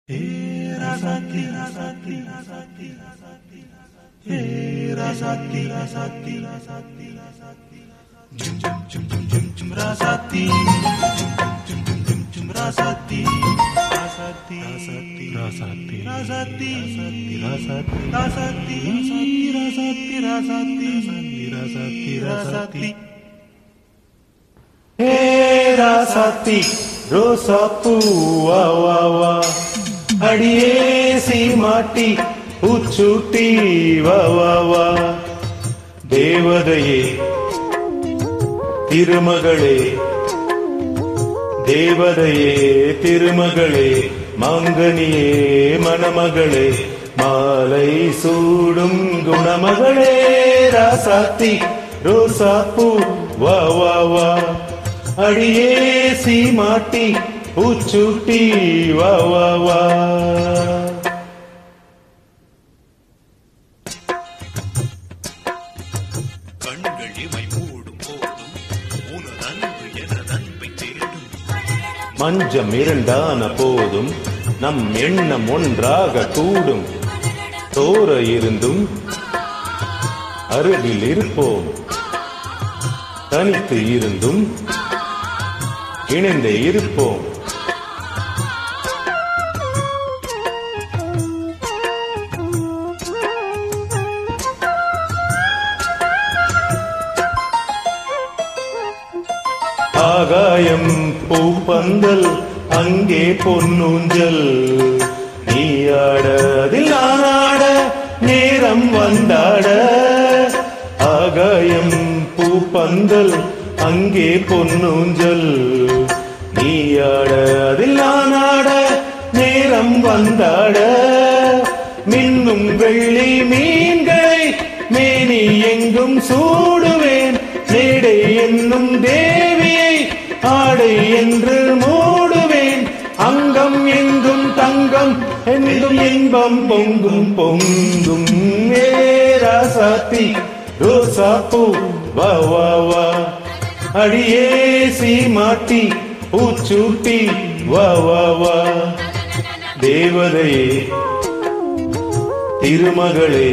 rasati rasati rasati rasati Hey rasati rasati rasati rasati Jum jum jum jum jum jum rasati Jum jum jum jum rasati Rasati rasati rasati rasati rasati rasati rasati rasati rasati rasati ஹே ராசாத்தி ரோசா பூவா வா வா அடியே சீமாட்டி பூச்சூட்டி வா வா வா தேவதையே திருமகளே தேவதையே திருமகளே மாங்கனியே மணமகளே மாலை சூடும் குணமகளே ராசாத்தி ரோசா பூ வா வா வா அடியே சீமாட்டி பூச்சூட்டி வா வா வா கண்கள் இமை மூடும் போதும் உனது அன்பு எனது அன்பை தேடும் மஞ்சம் இரண்டான போதும் நம் எண்ணம் ஒன்றாக கூடும் தோர இருந்தும் அருகில் இருப்போம் தனித்து இருந்தும் இணைந்து இருப்போம் ஆகாயம் பூப்பந்தல் அங்கே பொன்னூஞ்சல் நீயாட அதில் நானாட நேரம் வந்தாட ஆகாயம் பூப்பந்தல் அங்கே பொன்னூஞ்சல் நீயாட அதில் நானாட நேரம் வந்தாட மின்னும் வெள்ளி மீன்களை மேனி எங்கும் சூடுவேன் மேடை என்னும் தேவியை ஆடை என்று மூடுவேன் அங்கம் எங்கும் தங்கம் எங்கும் இன்பம் பொங்கும் பொங்கும் ஏராசாத்தி ரோசா பூ வா வா வா அடியே சீமாட்டி பூச்சூட்டி வா வா வா தேவதையே திருமகளே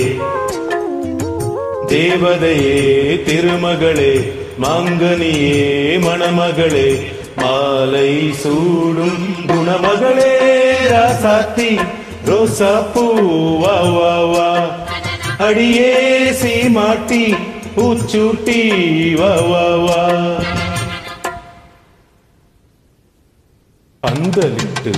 தேவதையே திருமகளே மாங்கனியே மணமகளே மாலை சூடும் குணமகளே ராசாத்தி ரோசா பூ வா வா வா அடியே சீமாட்டி பூச்சூட்டி வா வா வா பந்தலிட்டு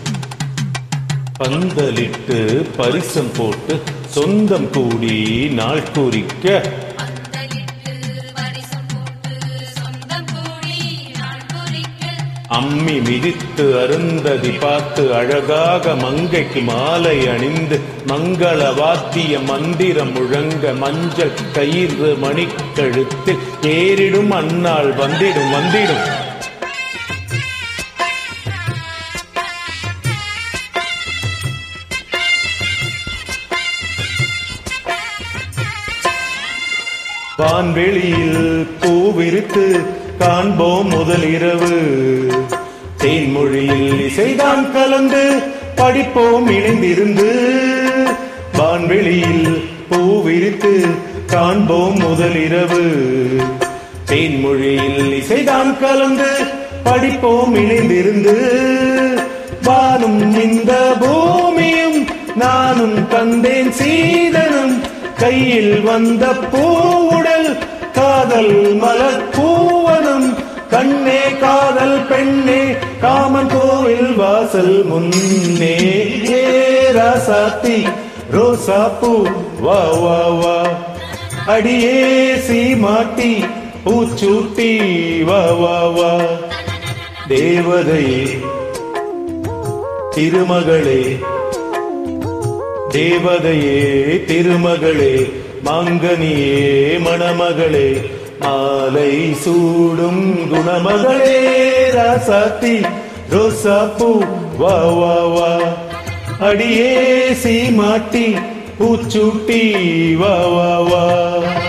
பந்தலிட்டு பரிசம் போட்டு சொந்தம் கூடி நாள் குறிக்க பந்தலிட்டு பரிசம் போட்டு சொந்தம் கூடி நாள் குறிக்க அம்மி மிதித்து அருந்ததி பார்த்து அழகாக மங்கைக்கு மாலை அணிந்து மங்கள வாத்திய மந்திரம் முழங்க மஞ்சள் கயிறு மணிக்கழுத்து ஏறிடும் அந்நாள் வந்திடும் வந்திடும் வான்வெளியில் பூவிரித்து காண்போம் முதல் இரவு தேன்மொழியில் இசைதான் கலந்து படிப்போம் இணைந்திருந்து வான்வெளியில் பூவிரித்து காண்போம் முதல் இரவு தேன்மொழியில் இசைதான் கலந்து படிப்போம் இணைந்திருந்து வானும் இந்த பூமியும் நானும் தந்தேன் சீதனும் கையில் வந்த பூவுடல் காதல் மலர் பூவனம் கண்ணே காதல் பெண்ணே காமன் கோவில் வாசல் முன்னே ஏ ராசாத்தி ரோசா பூ வா வா வா அடியே சீமாட்டி பூச்சூட்டி வா வா வா தேவதையே திருமகளே தேவதையே திருமகளே மாங்கனியே மணமகளே மாலை சூடும் குணமகளே ராசாத்தி ரோசா பூ வா வா வா அடியே சீமாட்டி பூச்சூட்டி வா வா வா